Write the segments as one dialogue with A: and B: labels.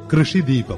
A: കൃഷിദീപം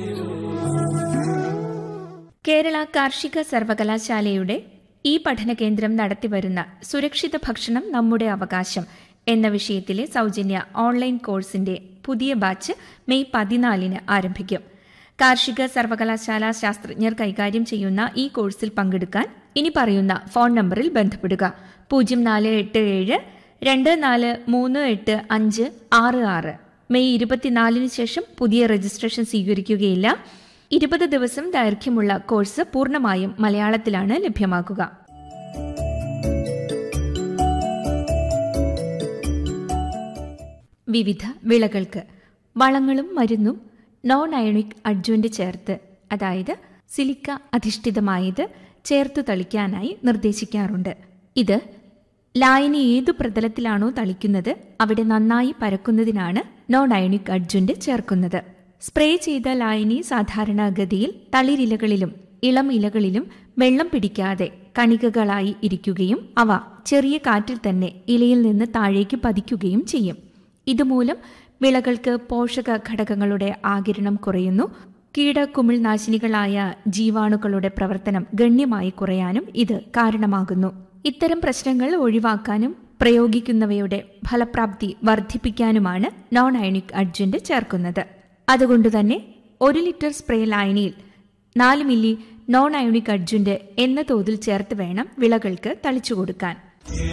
B: കേരള കാർഷിക സർവകലാശാലയുടെ ഈ പഠന കേന്ദ്രം നടത്തിവരുന്ന സുരക്ഷിത ഭക്ഷണം നമ്മുടെ അവകാശം എന്ന വിഷയത്തിലെ സൗജന്യ ഓൺലൈൻ കോഴ്സിന്റെ പുതിയ ബാച്ച് മെയ് പതിനാലിന് ആരംഭിക്കും കാർഷിക സർവകലാശാല ശാസ്ത്രജ്ഞർ കൈകാര്യം ചെയ്യുന്ന ഈ കോഴ്സിൽ പങ്കെടുക്കാൻ ഇനി പറയുന്ന ഫോൺ നമ്പറിൽ ബന്ധപ്പെടുക പൂജ്യം നാല് എട്ട് ഏഴ് രണ്ട് നാല് മൂന്ന് എട്ട് അഞ്ച് ആറ് ആറ് മെയ് ഇരുപത്തിനാലിന് ശേഷം പുതിയ രജിസ്ട്രേഷൻ സ്വീകരിക്കുകയില്ല ഇരുപത് ദിവസം ദൈർഘ്യമുള്ള കോഴ്സ് പൂർണ്ണമായും മലയാളത്തിലാണ് ലഭ്യമാക്കുക വിവിധ വിളകൾക്ക് വളങ്ങളും മരുന്നും നോൺ അയണിക് അഡ്ജുവന്റ് ചേർത്ത് അതായത് സിലിക്ക അധിഷ്ഠിതമായത് ചേർത്ത് തളിക്കാനായി നിർദ്ദേശിക്കാറുണ്ട് ഇത് ലായനി ഏതു പ്രതലത്തിലാണോ തളിക്കുന്നത് അവിടെ നന്നായി പരക്കുന്നതിനാണ് നോൺ അയണിക് അഡ്ജുവന്റ് ചേർക്കുന്നത് സ്പ്രേ ചെയ്ത ലായനി സാധാരണഗതിയിൽ തളിരിലകളിലും ഇളം ഇലകളിലും വെള്ളം പിടിക്കാതെ കണികകളായി ഇരിക്കുകയും അവ ചെറിയ കാറ്റിൽ തന്നെ ഇലയിൽ നിന്ന് താഴേക്ക് പതിക്കുകയും ചെയ്യും ഇതുമൂലം വിളകൾക്ക് പോഷക ഘടകങ്ങളുടെ ആകിരണം കുറയുന്നു കീടക്കുമിൾനാശിനികളായ ജീവാണുക്കളുടെ പ്രവർത്തനം ഗണ്യമായി കുറയാനും ഇത് കാരണമാകുന്നു ഇത്തരം പ്രശ്നങ്ങൾ ഒഴിവാക്കാനും പ്രയോഗിക്കുന്നവയുടെ ഫലപ്രാപ്തി വർദ്ധിപ്പിക്കാനുമാണ് നോൺ അയണിക് അഡ്ജന്റ് ചേർക്കുന്നത് അതുകൊണ്ടുതന്നെ ഒരു ലിറ്റർ സ്പ്രേ ലായനിയിൽ നാല് മില്ലി നോൺ അയോണിക് അഡ്ജന്റ് എന്ന തോതിൽ ചേർത്ത് വേണം വിളകൾക്ക് തളിച്ചു കൊടുക്കാൻ